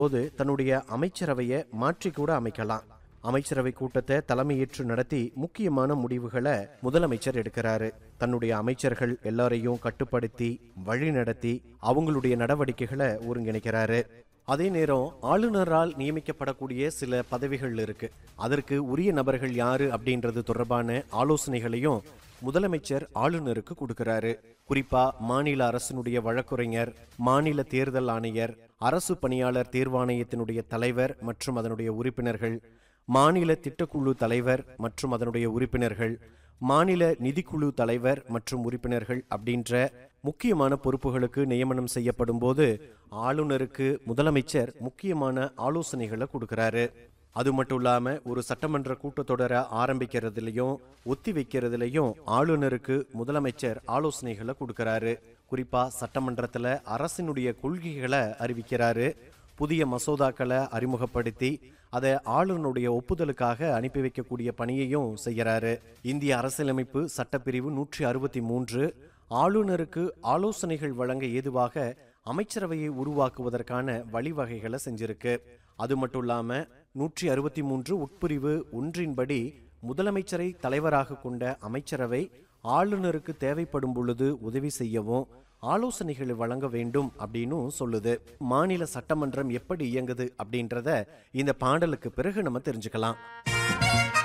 போது தன்னுடைய அமைச்சரவையை மாற்றி கூட அமைக்கலாம் அமைச்சரவை கூட்டத்தை தலைமையேற்று நடத்தி முக்கியமான முடிவுகளை முதலமைச்சர் எடுக்கிறாரு தன்னுடைய அமைச்சர்கள் எல்லாரையும் கட்டுப்படுத்தி வழி நடத்தி அவங்களுடைய நடவடிக்கைகளை ஒருங்கிணைக்கிறாரு அதே நேரம் ஆளுநரால் நியமிக்கப்படக்கூடிய சில பதவிகள் இருக்கு அதற்கு உரிய நபர்கள் யாரு அப்படின்றது தொடர்பான ஆலோசனைகளையும் முதலமைச்சர் ஆளுநருக்கு கொடுக்கிறாரு குறிப்பா மாநில அரசினுடைய வழக்குரைஞர் மாநில தேர்தல் ஆணையர் அரசு பணியாளர் தேர்வாணையத்தினுடைய தலைவர் மற்றும் அதனுடைய உறுப்பினர்கள் மாநில திட்டக்குழு தலைவர் மற்றும் அதனுடைய உறுப்பினர்கள் மாநில நிதிக்குழு தலைவர் மற்றும் உறுப்பினர்கள் அப்படின்ற முக்கியமான பொறுப்புகளுக்கு நியமனம் செய்யப்படும் போது ஆளுநருக்கு முதலமைச்சர் முக்கியமான ஆலோசனைகளை கொடுக்கிறாரு அது மட்டும் இல்லாம ஒரு சட்டமன்ற கூட்டத்தொடரை ஆரம்பிக்கிறதுலயும் ஒத்தி வைக்கிறதுலயும் ஆளுநருக்கு முதலமைச்சர் ஆலோசனைகளை கொடுக்கறாரு குறிப்பா சட்டமன்றத்துல அரசினுடைய கொள்கைகளை அறிவிக்கிறாரு புதிய மசோதாக்களை அறிமுகப்படுத்தி அதை ஆளுநருடைய ஒப்புதலுக்காக அனுப்பி வைக்கக்கூடிய பணியையும் செய்யறாரு இந்திய அரசியலமைப்பு சட்டப்பிரிவு நூற்றி அறுபத்தி மூன்று ஆளுநருக்கு ஆலோசனைகள் வழங்க ஏதுவாக அமைச்சரவையை உருவாக்குவதற்கான வழிவகைகளை செஞ்சிருக்கு அது மட்டும் இல்லாம நூற்றி அறுபத்தி மூன்று உட்பிரிவு ஒன்றின்படி முதலமைச்சரை தலைவராக கொண்ட அமைச்சரவை ஆளுநருக்கு தேவைப்படும் பொழுது உதவி செய்யவும் ஆலோசனைகளை வழங்க வேண்டும் அப்படின்னு சொல்லுது மாநில சட்டமன்றம் எப்படி இயங்குது அப்படின்றத இந்த பாடலுக்கு பிறகு நம்ம தெரிஞ்சுக்கலாம்